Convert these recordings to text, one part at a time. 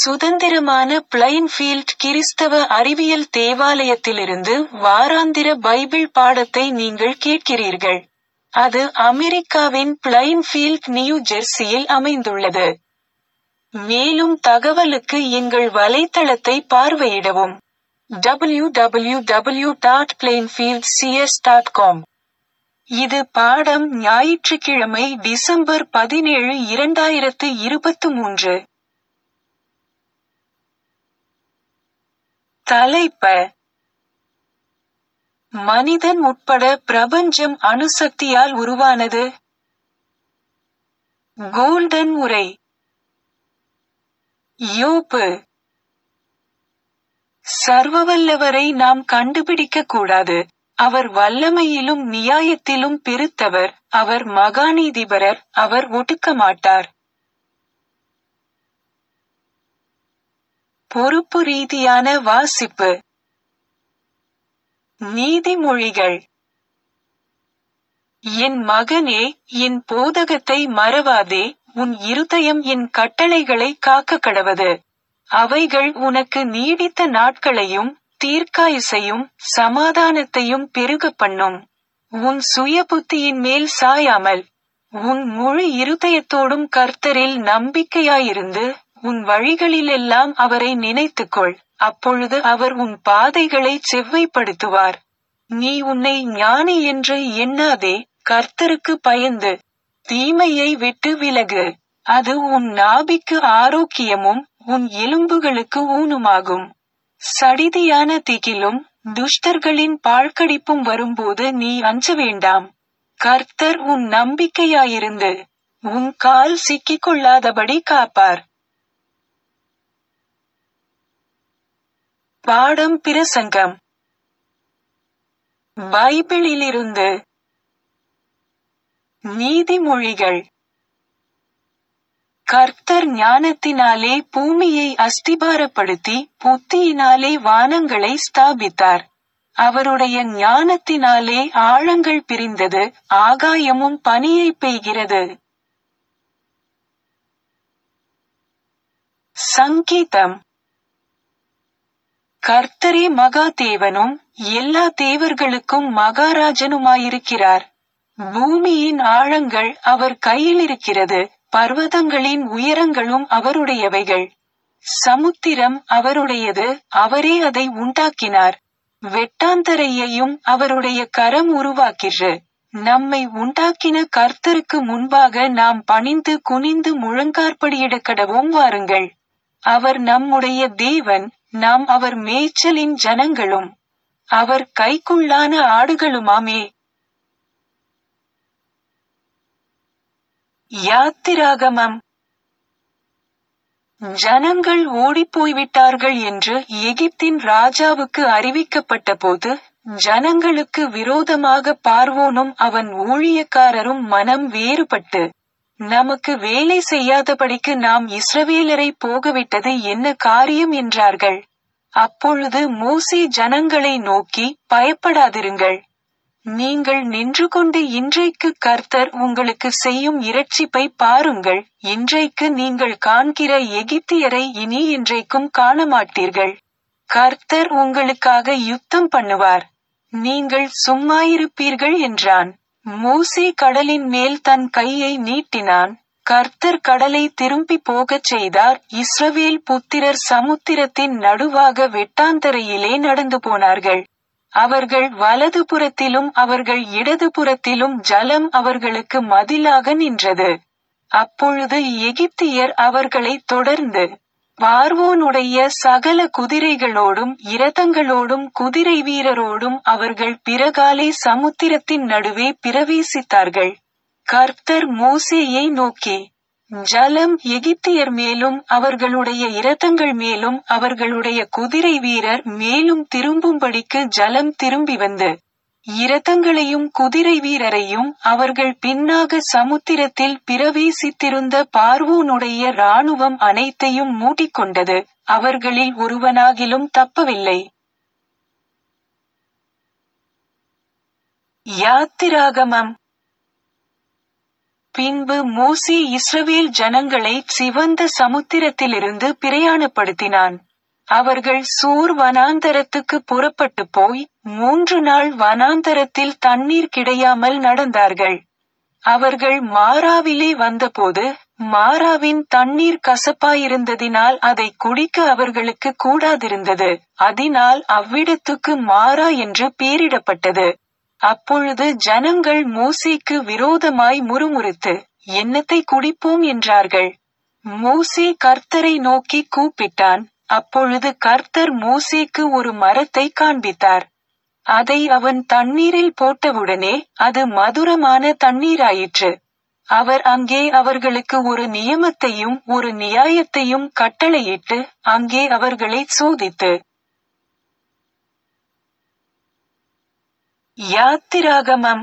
சுதந்திரமான பிளைன்ஃபீல்ட் கிறிஸ்தவ அறிவியல் தேவாலயத்திலிருந்து வாராந்திர பைபிள் பாடத்தை நீங்கள் கேட்கிறீர்கள். அது அமெரிக்காவின் பிளைன்ஃபீல்ட் நியூ ஜெர்சியில் அமைந்துள்ளது. மேலும் தகவலுக்கு எங்கள் வலைத்தளத்தை பார்வையிடவும். www.plainfieldcs.com இது பாடம் ஞாயிற்றுக்கிழமை டிசம்பர் பதினேழு இரண்டாயிரத்து இருபத்து மூன்று. தலைப்ப மனிதன் உட்பட பிரபஞ்சம் அணுசக்தியால் உருவானது. கோல்டன் உரை யோபு சர்வவல்லவரை நாம் கண்டுபிடிக்கக் கூடாது. அவர் வல்லமையிலும் நியாயத்திலும் பெருத்தவர், அவர் மகாநீதிபரர், அவர் ஒடுக்கமாட்டார். பொறுப்பு ரீதியான வாசிப்பு நீதிமொழிகள் என் மகனே என் போதகத்தை மறவாதே உன் இருதயம் என் கட்டளைகளை காக்க கடவது. அவைகள் உனக்கு நீடித்த நாட்களையும் தீர்க்காயுசையும் சமாதானத்தையும் பெருகப் பண்ணும். உன் சுயபுத்தியின் மேல் சாயாமல் உன் முழு இருதயத்தோடும் கர்த்தரில் நம்பிக்கையாயிருந்து உன் வழிகளிலெல்லாம் அவரை நினைத்துக்கொள் அப்பொழுது அவர் உன் பாதைகளைச் செவ்வைப்படுத்துவார். நீ உன்னை ஞானி என்று எண்ணாதே கர்த்தருக்கு பயந்து தீமையை விட்டு விலகு. அது உன் நாபிக்கு ஆரோக்கியமும் உன் எலும்புகளுக்கு ஊனுமாகும். சடிதியான திகிலும் துஷ்டர்களின் பாழ்கடிப்பும் வரும்போது நீ அஞ்ச வேண்டாம். கர்த்தர் உன் நம்பிக்கையாயிருந்து உன் கால் சிக்கிக்கொள்ளாதபடி காப்பார். பாடம் பிரசங்கம் பைபிளிலிருந்து நீதிமொழிகள் கர்த்தர் ஞானத்தினாலே பூமியை அஸ்திபாரப்படுத்தி புத்தியினாலே வானங்களை ஸ்தாபித்தார். அவருடைய ஞானத்தினாலே ஆழங்கள் பிரிந்தது ஆகாயமும் பனியைப் பெய்கிறது. சங்கீதம் கர்த்தரே மகா தேவனும் எல்லா தேவர்களுக்கும் மகாராஜனுமாயிருக்கிறார். பூமியின் ஆழங்கள் அவர் கையிலிருக்கிறது பர்வதங்களின் உயரங்களும் அவருடையவைகள். சமுத்திரம் அவருடையது அவரே அதை உண்டாக்கினார். வெட்டாந்தரையையும் அவருடைய கரம் உருவாக்கிற்று. நம்மை உண்டாக்கின கர்த்தருக்கு முன்பாக நாம் பணிந்து குனிந்து முழங்காற்படியிடக்கடவும் வாருங்கள். அவர் நம்முடைய தேவன் நாம் அவர் மேய்ச்சலின் ஜனங்களும். அவர் கைக்குள்ளான ஆடுகளுமாமே. யாத்திராகமம் ஜனங்கள் ஓடிப்போய்விட்டார்கள் என்று எகிப்தின் ராஜாவுக்கு அறிவிக்கப்பட்டபோது ஜனங்களுக்கு விரோதமாக பார்வோனும் அவன் ஊழியக்காரரும் மனம் வேறுபட்டு நமக்கு வேலை செய்யாதபடிக்கு நாம் இஸ்ரவேலரை போகவிட்டது என்ன காரியம் என்றார்கள். அப்பொழுது மோசே ஜனங்களை நோக்கி பயப்படாதிருங்கள். நீங்கள் நின்று கொண்டு இன்றைக்கு கர்த்தர் உங்களுக்கு செய்யும் இரட்சிப்பை பாருங்கள் இன்றைக்கு நீங்கள் காண்கிற எகிப்தியரை இனி என்றைக்கும் காணமாட்டீர்கள். கர்த்தர் உங்களுக்காக யுத்தம் பண்ணுவார். நீங்கள் சும்மாயிருப்பீர்கள் என்றான். மோசே கடலின் மேல் தன் கையை நீட்டினான். கர்த்தர் கடலை திரும்பி போகச் செய்தார் இஸ்ரவேல் புத்திரர் சமுத்திரத்தின் நடுவாக வெட்டாந்தரையிலே நடந்து போனார்கள். அவர்கள் வலது புறத்திலும் அவர்கள் இடது புறத்திலும் ஜலம் அவர்களுக்கு மதிலாக நின்றது. அப்பொழுது எகிப்தியர் அவர்களைத் தொடர்ந்து பார்வோனுடைய சகல குதிரைகளோடும் இரதங்களோடும் குதிரை வீரரோடும் அவர்கள் பிறகாலே சமுத்திரத்தின் நடுவே பிரவேசித்தார்கள். கர்த்தர் மோசேயை நோக்கி ஜலம் எகிப்தியர் மேலும் அவர்களுடைய இரதங்கள் மேலும் அவர்களுடைய குதிரை வீரர் மேலும் திரும்பும்படிக்கு ஜலம் திரும்பி வந்து இரதங்களையும் குதிரை வீரரையும் அவர்கள் பின்னாக சமுத்திரத்தில் பிரவேசித்திருந்த பார்வோனுடைய இராணுவம் அனைத்தையும் மூடிக்கொண்டது அவர்களில் ஒருவனாகிலும் தப்பவில்லை யாத்திராகமம் பின்பு மோசே இஸ்ரவேல் ஜனங்களை சிவந்த சமுத்திரத்திலிருந்து பிரயாணப்படுத்தினான் அவர்கள் சூர் வனாந்தரத்துக்கு புறப்பட்டு போய் மூன்று நாள் வனாந்தரத்தில் தண்ணீர் கிடையாமல் நடந்தார்கள் அவர்கள் மாறாவிலே வந்தபோது மாறாவின் தண்ணீர் கசப்பாயிருந்ததினால் அதை குடிக்க அவர்களுக்கு கூடாதிருந்தது அதனால் அவ்விடத்துக்கு மாறா என்று பேரிடப்பட்டது அப்பொழுது ஜனங்கள் மோசேக்கு விரோதமாய் முறுமுறுத்து என்னத்தை குடிப்போம் என்றார்கள் மோசே கர்த்தரை நோக்கி கூப்பிட்டான் அப்பொழுது கர்த்தர் மோசேக்கு ஒரு மரத்தை காண்பித்தார் அதை அவன் தண்ணீரில் போட்டவுடனே அது மதுரமான தண்ணீராயிற்று அவர் அங்கே அவர்களுக்கு ஒரு நியமத்தையும் ஒரு நியாயத்தையும் கட்டளையிட்டு அங்கே அவர்களை சோதித்து யாத்திராகமம்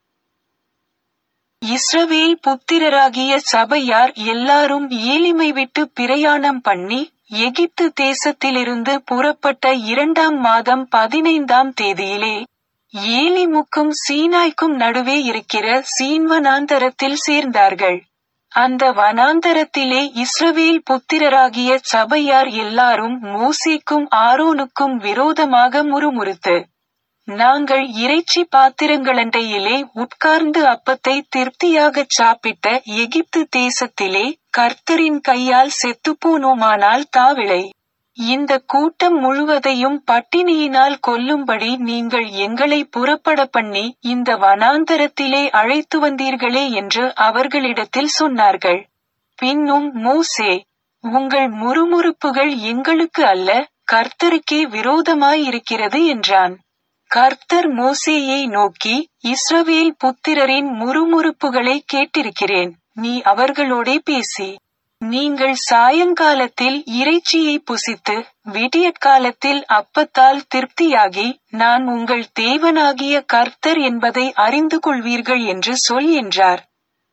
இஸ்ரவேல் புத்திரராகிய சபையார் எல்லாரும் ஏலிமை விட்டு பிரயாணம் பண்ணி எகிப்து தேசத்திலிருந்து புறப்பட்ட இரண்டாம் மாதம் பதினைந்தாம் தேதியிலே ஏலிமுக்கும் சீனாய்க்கும் நடுவே இருக்கிற சீன்வனாந்தரத்தில் சேர்ந்தார்கள் அந்த வனாந்தரத்திலே இஸ்ரவேல் புத்திரராகிய சபையார் எல்லாரும் மோசேக்கும் ஆரோனுக்கும் விரோதமாக முறுமுறுத்து நாங்கள் இறைச்சி பாத்திரங்களண்டையிலே உட்கார்ந்து அப்பத்தை திருப்தியாகச் சாப்பிட்ட எகிப்து தேசத்திலே கர்த்தரின் கையால் செத்துப்போனோமானால் தாவிளை இந்த கூட்டம் முழுவதையும் பட்டினியினால் கொல்லும்படி நீங்கள் எங்களை புறப்பட பண்ணி இந்த வனாந்தரத்திலே அழைத்து வந்தீர்களே என்று அவர்களிடத்தில் சொன்னார்கள் பின்னும் மோசே உங்கள் முறுமுறுப்புகள் எங்களுக்கு அல்ல கர்த்தருக்கே விரோதமாயிருக்கிறது என்றான் கர்த்தர் மோசேயை நோக்கி இஸ்ரவேல் புத்திரரின் முறுமுறுப்புகளை கேட்டிருக்கிறேன் நீ அவர்களோடே பேசி நீங்கள் சாயங்காலத்தில் இறைச்சியை புசித்து விடியற்காலத்தில் அப்பத்தால் திருப்தியாகி நான் உங்கள் தேவனாகிய கர்த்தர் என்பதை அறிந்து கொள்வீர்கள் என்று சொல் என்றார்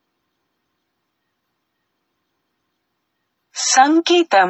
சங்கீதம்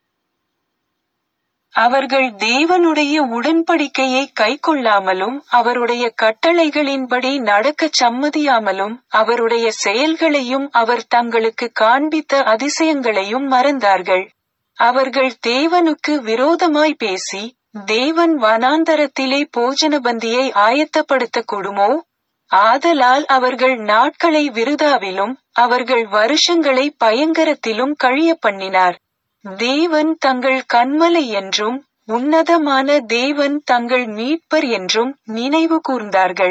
அவர்கள் தேவனுடைய உடன்படிக்கையை கைக்கொள்ளாமலும் அவருடைய கட்டளைகளின்படி நடக்கச் சம்மதியாமலும் அவருடைய செயல்களையும் அவர் தங்களுக்கு காண்பித்த அதிசயங்களையும் மறந்தார்கள் அவர்கள் தேவனுக்கு விரோதமாய் பேசி தேவன் வனாந்தரத்திலே போஜன பந்தியை ஆயத்தப்படுத்த கூடுமோ ஆதலால் அவர்கள் நாட்களை விருதாவிலும் அவர்கள் வருஷங்களை பயங்கரத்திலும் கழிய பண்ணினார் தேவன் தங்கள் கண்மலை என்றும் உன்னதமான தேவன் தங்கள் மீட்பர் என்றும் நினைவு கூர்ந்தார்கள்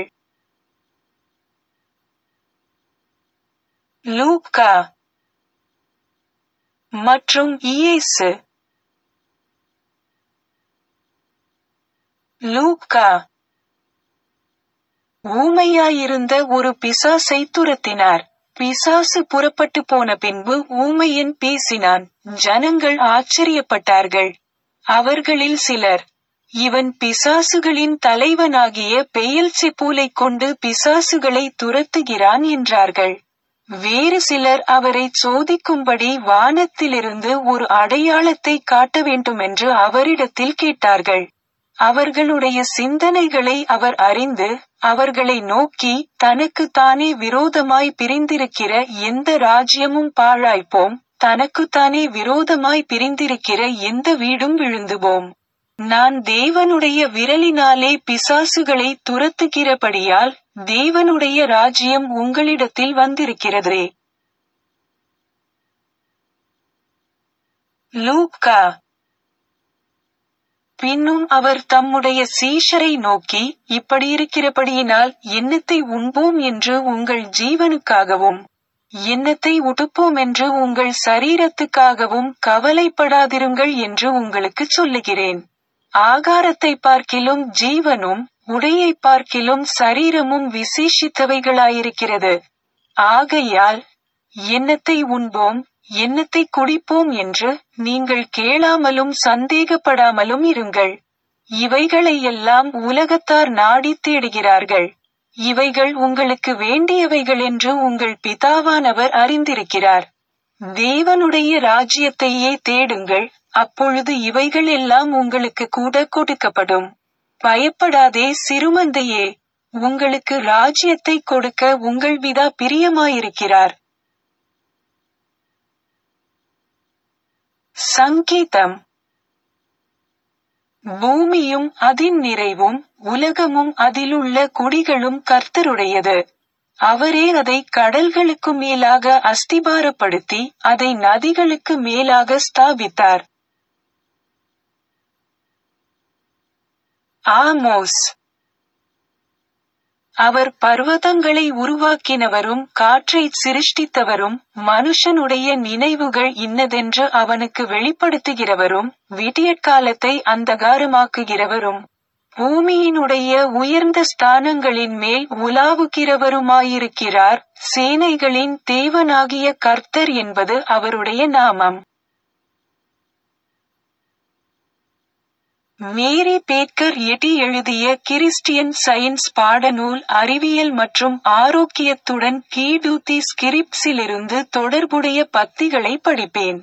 லூக்கா மற்றும் இயேசு லூக்கா ஊமையாயிருந்த ஒரு பிசாசை துரத்தினார் பிசாசு புறப்பட்டு போன பின்பு ஊமையன் பேசினான் ஜனங்கள் ஆச்சரியப்பட்டார்கள் அவர்களில் சிலர் இவன் பிசாசுகளின் தலைவனாகிய பெயல் செப்பூலைக் கொண்டு பிசாசுகளை துரத்துகிறான் என்றார்கள் வேறு சிலர் அவரை சோதிக்கும்படி வானத்திலிருந்து ஒரு அடையாளத்தை காட்ட வேண்டுமென்று அவரிடத்தில் கேட்டார்கள் அவர்களுடைய சிந்தனைகளை அவர் அறிந்து அவர்களை நோக்கி தனக்கு தானே விரோதமாய் பிரிந்திருக்கிற எந்த ராஜ்யமும் பாழாய்ப்போம் தனக்குத்தானே விரோதமாய் பிரிந்திருக்கிற எந்த வீடும் விழுந்துபோம் நான் தேவனுடைய விரலினாலே பிசாசுகளை துரத்துகிறபடியால் தேவனுடைய ராஜ்யம் உங்களிடத்தில் வந்திருக்கிறதே லூக்கா பின்னும் அவர் தம்முடைய சீஷரை நோக்கி இப்படி இருக்கிறபடியினால் என்னத்தை உண்போம் என்று உங்கள் ஜீவனுக்காகவும் என்னத்தை உடுப்போம் என்று உங்கள் சரீரத்துக்காகவும் கவலைப்படாதிருங்கள் என்று உங்களுக்கு சொல்லுகிறேன் ஆகாரத்தை பார்க்கிலும் ஜீவனும் உடையை பார்க்கிலும் சரீரமும் விசேஷித்தவைகளாயிருக்கிறது ஆகையால் என்னத்தை உண்போம் என்னத்தை குடிப்போம் என்று நீங்கள் கேளாமலும் சந்தேகப்படாமலும் இருங்கள் இவைகளையெல்லாம் உலகத்தார் நாடித் தேடுகிறார்கள் இவைகள் உங்களுக்கு வேண்டியவைகள் என்று உங்கள் பிதாவானவர் அறிந்திருக்கிறார் தேவனுடைய ராஜ்யத்தையே தேடுங்கள் அப்பொழுது இவைகள் எல்லாம் உங்களுக்கு கூட கொடுக்கப்படும் பயப்படாதே சிறுமந்தையே உங்களுக்கு ராஜ்யத்தை கொடுக்க உங்கள் பிதா பிரியமாயிருக்கிறார் சங்கீதம் பூமியும் அதின் நிறைவும் உலகமும் அதிலுள்ள குடிகளும் கர்த்தருடையது அவரே அதை கடல்களுக்கு மேலாக அஸ்திபாரப்படுத்தி அதை நதிகளுக்கு மேலாக ஸ்தாபித்தார் ஆமோஸ் அவர் பர்வதங்களை உருவாக்கினவரும் காற்றைச் சிருஷ்டித்தவரும் மனுஷனுடைய நினைவுகள் இன்னதென்று அவனுக்கு வெளிப்படுத்துகிறவரும் விடியற்காலத்தை அந்தகாரமாக்குகிறவரும் பூமியினுடைய உயர்ந்த ஸ்தானங்களின் மேல் உலாவுகிறவருமாயிருக்கிறார் சேனைகளின் தேவனாகிய கர்த்தர் என்பது அவருடைய நாமம் மேரி பேக்கர் எட்டி எழுதிய கிறிஸ்டியன் சயின்ஸ் பாடநூல் அறிவியல் மற்றும் ஆரோக்கியத்துடன் கீடூத்தி ஸ்கிரிப்ஸிலிருந்து தொடர்புடைய பத்திகளை படிப்பேன்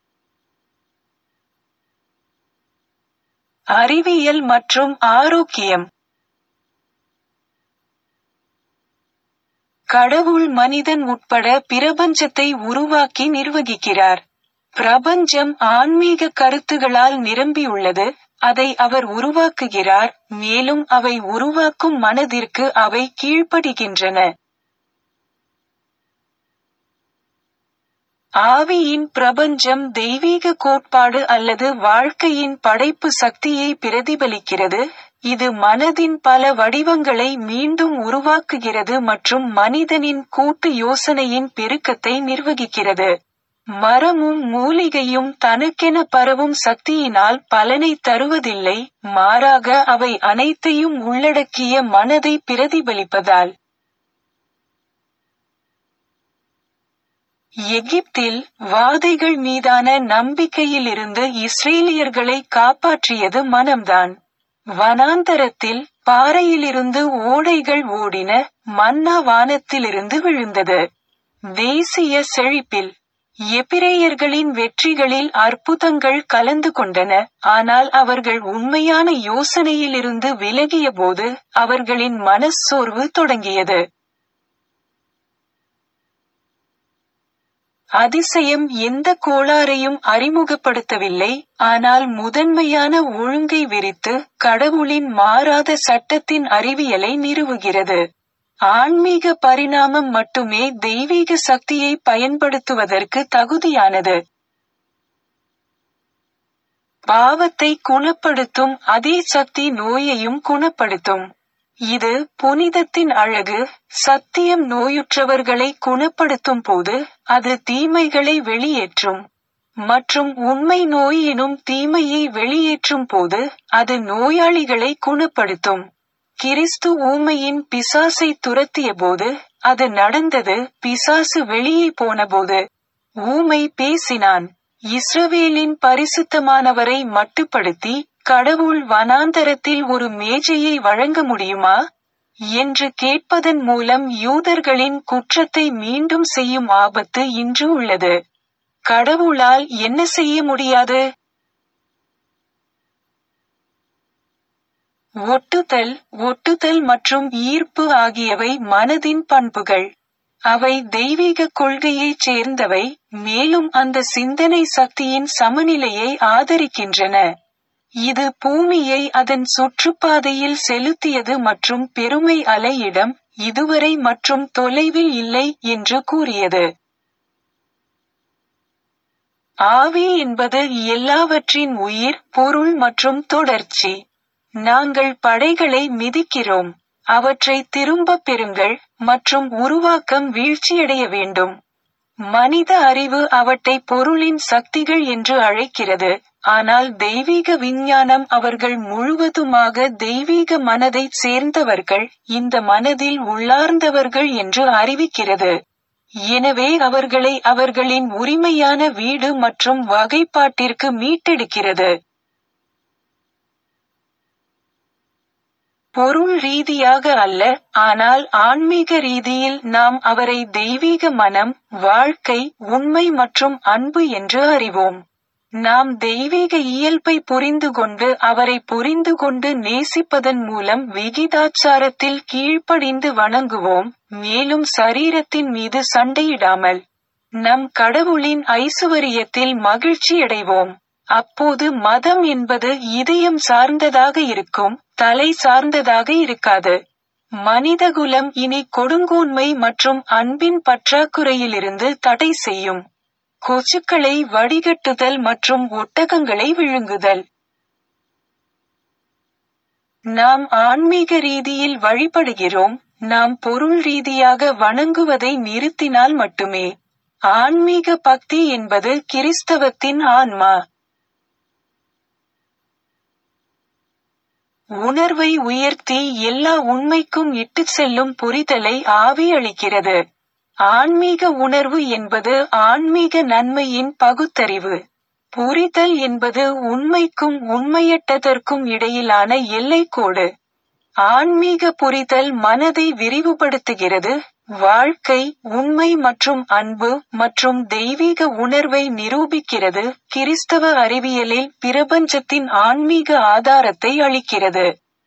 அறிவியல் மற்றும் ஆரோக்கியம் கடவுள் மனிதன் உட்பட பிரபஞ்சத்தை உருவாக்கி நிர்வகிக்கிறார் பிரபஞ்சம் ஆன்மீக கருத்துகளால் நிரம்பியுள்ளது அதை அவர் உருவாக்குகிறார் மேலும் அவை உருவாக்கும் மனதிற்கு அவை கீழ்ப்படுகின்றன ஆவியின் பிரபஞ்சம் தெய்வீக கோட்பாடு அல்லது வாழ்க்கையின் படைப்பு சக்தியை பிரதிபலிக்கிறது இது மனதின் பல வடிவங்களை மீண்டும் உருவாக்குகிறது மற்றும் மனிதனின் கூட்டு யோசனையின் பெருக்கத்தை நிர்வகிக்கிறது மரமும் மூலிகையும் தனக்கென பரவும் சக்தியினால் பலனை தருவதில்லை மாறாக அவை அனைத்தையும் உள்ளடக்கிய மனதை பிரதிபலிப்பதால் எகிப்தில் வாதைகள் மீதான நம்பிக்கையிலிருந்து இஸ்ரேலியர்களை காப்பாற்றியது மனம்தான் வனாந்தரத்தில் பாறையிலிருந்து ஓடைகள் ஓடின மன்னா வானத்திலிருந்து விழுந்தது தேசிய செழிப்பில் எபிரேயர்களின் வெற்றிகளில் அற்புதங்கள் கலந்து கொண்டன ஆனால் அவர்கள் உண்மையான யோசனையிலிருந்து விலகியபோது அவர்களின் மனச்சோர்வு தொடங்கியது அதிசயம் எந்த கோளாறையும் அறிமுகப்படுத்தவில்லை ஆனால் முதன்மையான ஒழுங்கை விரித்து கடவுளின் மாறாத சட்டத்தின் அறிவியலை நிறுவுகிறது ஆன்மீக பரிணாமம் மட்டுமே தெய்வீக சக்தியை பயன்படுத்துவதற்கு தகுதியானது பாவத்தை குணப்படுத்தும் அதே சக்தி நோயையும் குணப்படுத்தும் இது புனிதத்தின் அழகு சத்தியம் நோயுற்றவர்களை குணப்படுத்தும் போது அது தீமைகளை வெளியேற்றும் மற்றும் உண்மை நோய் எனும் தீமையை வெளியேற்றும் போது அது நோயாளிகளை குணப்படுத்தும் கிறிஸ்து ஊமையின் பிசாசை துரத்திய போது அது நடந்தது பிசாசு வெளியே போனபோது ஊமை பேசினான் இஸ்ரவேலின் பரிசுத்தமானவரை மட்டுப்படுத்தி கடவுள் வனாந்தரத்தில் ஒரு மேஜையை வழங்க முடியுமா என்று கேட்பதன் மூலம் யூதர்களின் குற்றத்தை மீண்டும் செய்யும் ஆபத்து இன்று உள்ளது கடவுளால் என்ன செய்ய முடியாது ஒட்டுதல் ஒட்டுதல் மற்றும் ஈர்ப்பு ஆகியவை மனதின் பண்புகள் அவை தெய்வீக கொள்கையைச் சேர்ந்தவை மேலும் அந்த சிந்தனை சக்தியின் சமநிலையை ஆதரிக்கின்றன இது பூமியை அதன் சுற்றுப்பாதையில் செலுத்தியது மற்றும் பெருமை அலையிடம் இதுவரை மற்றும் தொலைவில் இல்லை என்று கூறியது ஆவி என்பது எல்லாவற்றின் உயிர் பொருள் மற்றும் தொடர்ச்சி நாங்கள் படைகளை மிதிக்கிறோம் அவற்றை திரும்பப் பெறுங்கள் மற்றும் உருவாக்கம் வீழ்ச்சியடைய வேண்டும் மனித அறிவு அவற்றை பொருளின் சக்திகள் என்று அழைக்கிறது ஆனால் தெய்வீக விஞ்ஞானம் அவர்கள் முழுவதுமாக தெய்வீக மனதைச் சேர்ந்தவர்கள் இந்த மனதில் உள்ளார்ந்தவர்கள் என்று அறிவிக்கிறது எனவே அவர்களை அவர்களின் உரிமையான வீடு மற்றும் வகைப்பாட்டிற்கு மீட்டெடுக்கிறது பொருள் ரீதியாக அல்ல ஆனால் ஆன்மீக ரீதியில் நாம் அவரை தெய்வீக மனம் வாழ்க்கை உண்மை மற்றும் அன்பு என்று அறிவோம் நாம் தெய்வீக இயல்பை புரிந்து கொண்டு அவரை புரிந்து கொண்டு நேசிப்பதன் மூலம் விகிதாச்சாரத்தில் கீழ்ப்படிந்து வணங்குவோம் மேலும் சரீரத்தின் மீது சண்டையிடாமல் நம் கடவுளின் ஐசுவரியத்தில் மகிழ்ச்சியடைவோம் அப்போது மதம் என்பது இதயம் சார்ந்ததாக இருக்கும் தலை சார்ந்ததாக இருக்காது மனிதகுலம் இனி கொடுங்கோன்மை மற்றும் அன்பின் பற்றாக்குறையிலிருந்து தடை செய்யும் கொசுக்களை வடிகட்டுதல் மற்றும் ஒட்டகங்களை விழுங்குதல் நாம் ஆன்மீக ரீதியில் வழிபடுகிறோம் நாம் பொருள் ரீதியாக வணங்குவதை நிறுத்தினால் மட்டுமே ஆன்மீக பக்தி என்பது கிறிஸ்தவத்தின் ஆன்மா உணர்வை உயர்த்தி எல்லா உண்மைக்கும் இட்டுச் செல்லும் புரிதலை ஆவி அளிக்கிறது ஆன்மீக உணர்வு என்பது ஆன்மீக நன்மையின் பகுத்தறிவு புரிதல் என்பது உண்மைக்கும் உண்மையற்றதற்கும் இடையிலான எல்லைக்கோடு ஆன்மீக புரிதல் மனதை விரிவுபடுத்துகிறது வாழ்க்கை உண்மை மற்றும் அன்பு மற்றும் தெய்வீக உணர்வை நிரூபிக்கிறது கிறிஸ்தவ அறிவியலில் பிரபஞ்சத்தின் ஆன்மீக ஆதாரத்தை அளிக்கிறது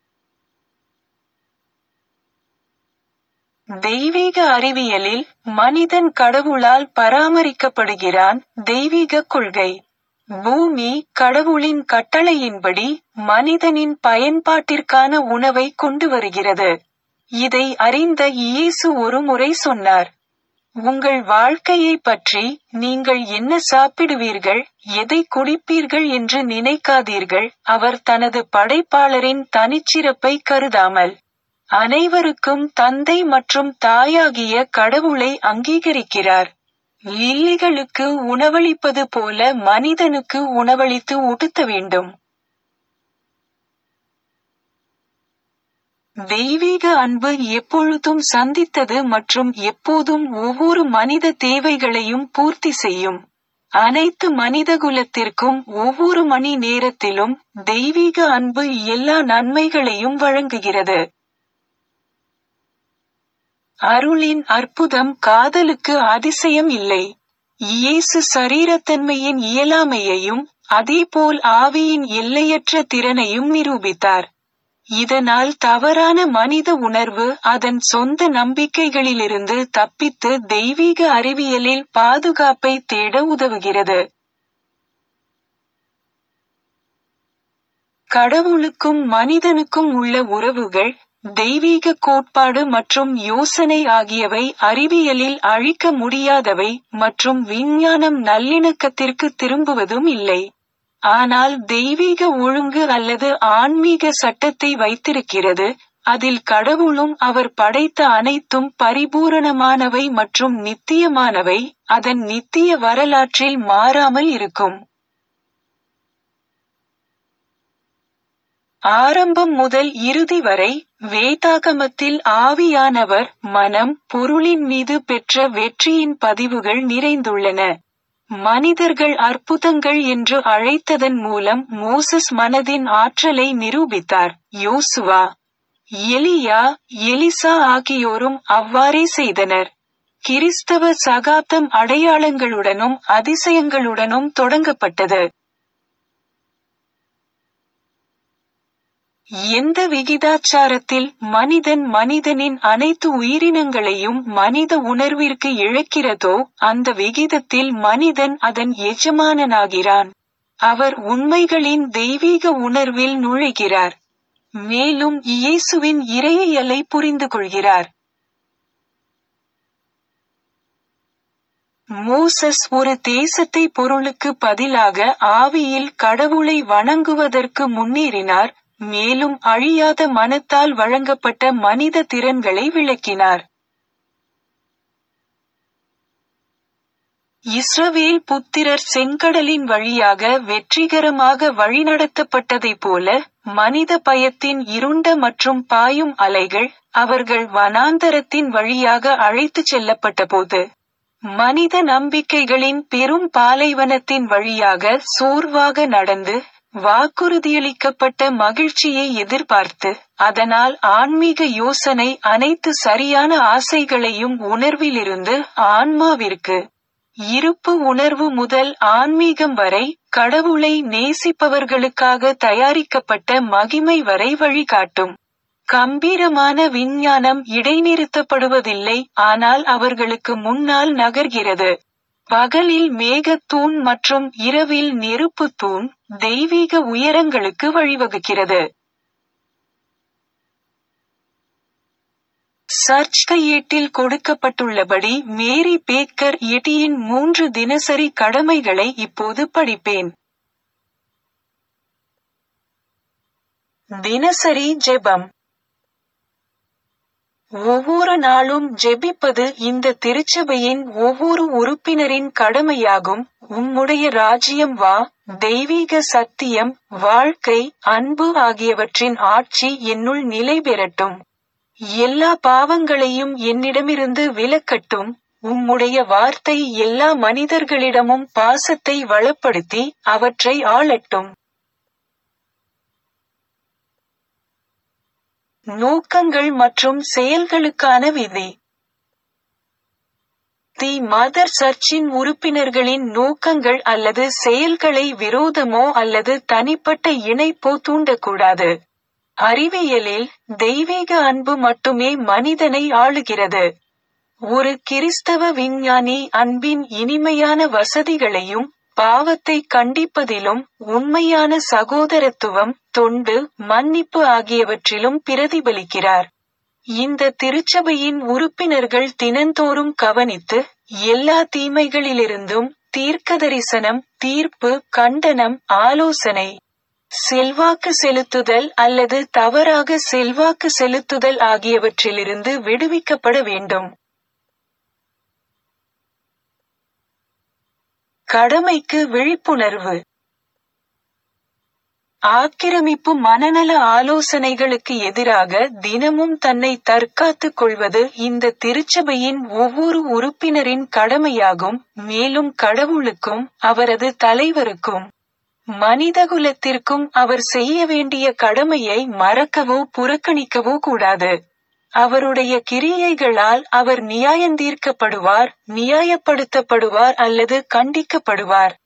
தெய்வீக அறிவியலில் மனிதன் கடவுளால் பராமரிக்கப்படுகிறான் தெய்வீக கொள்கை பூமி கடவுளின் கட்டளையின்படி மனிதனின் பயன்பாட்டிற்கான உணவை கொண்டு வருகிறது இதை அறிந்த இயேசு ஒரு முறை சொன்னார் உங்கள் வாழ்க்கையை பற்றி நீங்கள் என்ன சாப்பிடுவீர்கள் எதை குடிப்பீர்கள் என்று நினைக்காதீர்கள் அவர் தனது படைப்பாளரின் தனிச்சிறப்பை கருதாமல் அனைவருக்கும் தந்தை மற்றும் தாயாகிய கடவுளை அங்கீகரிக்கிறார் லில்லிகளுக்கு உணவளிப்பது போல மனிதனுக்கு உணவளித்து ஊட்டுத்த வேண்டும் தெய்வீக அன்பு எப்பொழுதும் சந்தித்தது மற்றும் எப்போதும் ஒவ்வொரு மனித தேவைகளையும் பூர்த்தி செய்யும் அனைத்து மனிதகுலத்திற்கும் ஒவ்வொரு மணி நேரத்திலும் தெய்வீக அன்பு எல்லா நன்மைகளையும் வழங்குகிறது அருளின் அற்புதம் காதலுக்கு அதிசயம் இல்லை இயேசு சரீரத்தன்மையின் இயலாமையையும் அதேபோல் ஆவியின் எல்லையற்ற திறனையும் நிரூபித்தார் இதனால் தவறான மனித உணர்வு அதன் சொந்த நம்பிக்கைகளிலிருந்து தப்பித்து தெய்வீக அறிவியலில் பாதுகாப்பை தேட உதவுகிறது கடவுளுக்கும் மனிதனுக்கும் உள்ள உறவுகள் தெய்வீக கோட்பாடு மற்றும் யோசனை ஆகியவை அறிவியலில் அழிக்க முடியாதவை மற்றும் விஞ்ஞானம் நல்லிணக்கத்திற்கு திரும்புவதும் இல்லை ஆனால் தெய்வீக ஒழுங்கு அல்லது ஆன்மீக சட்டத்தை வைத்திருக்கிறது அதில் கடவுளும் அவர் படைத்த அனைத்தும் பரிபூரணமானவை மற்றும் நித்தியமானவை அதன் நித்திய வரலாற்றில் மாறாமல் இருக்கும் ஆரம்பம் முதல் இறுதி வரை வேதாகமத்தில் ஆவியானவர் மனம் பொருளின் மீது பெற்ற வெற்றியின் பதிவுகள் நிறைந்துள்ளன மனிதர்கள் அற்புதங்கள் என்று அழைத்ததன் மூலம் மோசஸ் மனதின் ஆற்றலை நிரூபித்தார் யோசுவா எலியா எலிசா ஆகியோரும் அவ்வாறே செய்தனர் கிறிஸ்தவ சகாப்தம் அடையாளங்களுடனும் அதிசயங்களுடனும் தொடங்கப்பட்டது எந்த விகிதாச்சாரத்தில் மனிதன் மனிதனின் அனைத்து உயிரினங்களையும் மனித உணர்விற்கு இழக்கிறதோ அந்த விகிதத்தில் மனிதன் அதன் எஜமானனாகிறான் அவர் உண்மைகளின் தெய்வீக உணர்வில் நுழைகிறார் மேலும் இயேசுவின் இறையலை புரிந்து கொள்கிறார் மோசஸ் ஒரு தேசத்தை பொருளுக்கு பதிலாக ஆவியில் கடவுளை வணங்குவதற்கு முன்னேறினார் மேலும் அழியாத மனத்தால் வழங்கப்பட்ட மனித திறன்களை விளக்கினார் இஸ்ரவேல் புத்திரர் செங்கடலின் வழியாக வெற்றிகரமாக வழிநடத்தப்பட்டதைப் போல மனித பயத்தின் இருண்ட மற்றும் பாயும் அலைகள் அவர்கள் வனாந்தரத்தின் வழியாக அழைத்துச் செல்லப்பட்டபோது மனித நம்பிக்கைகளின் பெரும் பாலைவனத்தின் வழியாக சோர்வாக நடந்து வாக்குறுதியளிக்கப்பட்ட மகிழ்ச்சியை எதிர்பார்த்து அதனால் ஆன்மீக யோசனை அனைத்து சரியான ஆசைகளையும் உணர்விலிருந்து ஆன்மாவிற்கு இருப்பு உணர்வு முதல் ஆன்மீகம் வரை கடவுளை நேசிப்பவர்களுக்காக தயாரிக்கப்பட்ட மகிமை வரை வழிகாட்டும் கம்பீரமான விஞ்ஞானம் இடைநிறுத்தப்படுவதில்லை ஆனால் அவர்களுக்கு முன்னால் நகர்கிறது பகலில் மேகத்தூண் மற்றும் இரவில் நெருப்பு தூண் தெய்வீக உயரங்களுக்கு வழிவகுக்கிறது சர்ச் கையேட்டில் கொடுக்கப்பட்டுள்ளபடி மேரி பேக்கர் எட்டியின் மூன்று தினசரி கடமைகளை இப்போது படிப்பேன் தினசரி ஜெபம் ஒவ்வொரு நாளும் ஜெபிப்பது இந்த திருச்சபையின் ஒவ்வொரு உறுப்பினரின் கடமையாகும் உம்முடைய ராஜ்யம் வா தெய்வீக சத்தியம் வாழ்க்கை அன்பு ஆகியவற்றின் ஆட்சி என்னுள் நிலை பெறட்டும் எல்லா பாவங்களையும் என்னிடமிருந்து விலக்கட்டும் உம்முடைய வார்த்தை எல்லா மனிதர்களிடமும் பாசத்தை வளப்படுத்தி அவற்றை ஆளட்டும் நோக்கங்கள் மற்றும் செயல்களுக்கான விதி தி மதர் சர்ச்சின் உறுப்பினர்களின் நோக்கங்கள் அல்லது செயல்களை விரோதமோ அல்லது தனிப்பட்ட இணைப்போ தூண்டக்கூடாது அறிவியலில் தெய்வீக அன்பு மட்டுமே மனிதனை ஆளுகிறது ஒரு கிறிஸ்தவ விஞ்ஞானி அன்பின் இனிமையான வசதிகளையும் பாவத்தை கண்டிப்பதிலும் உண்மையான சகோதரத்துவம் தொண்டு மன்னிப்பு ஆகியவற்றிலும் பிரதிபலிக்கிறார் இந்த திருச்சபையின் உறுப்பினர்கள் தினந்தோறும் கவனித்து எல்லா தீமைகளிலிருந்தும் தீர்க்கதரிசனம் தீர்ப்பு கண்டனம் ஆலோசனை செல்வாக்கு செலுத்துதல் அல்லது தவறாக செல்வாக்கு செலுத்துதல் ஆகியவற்றிலிருந்து விடுவிக்கப்பட வேண்டும் கடமைக்கு விழிப்புணர்வு ஆக்கிரமிப்பு மனநல ஆலோசனைகளுக்கு எதிராக தினமும் தன்னை தற்காத்துக் கொள்வது இந்த திருச்சபையின் ஒவ்வொரு உறுப்பினரின் கடமையாகும் மேலும் கடவுளுக்கும் அவரது தலைவருக்கும் மனிதகுலத்திற்கும் அவர் செய்ய வேண்டிய கடமையை மறக்கவோ புறக்கணிக்கவோ கூடாது அவருடைய கிரியைகளால் அவர் நியாயந்தீர்க்கப்படுவார் நியாயப்படுத்தப்படுவார் அல்லது கண்டிக்கப்படுவார்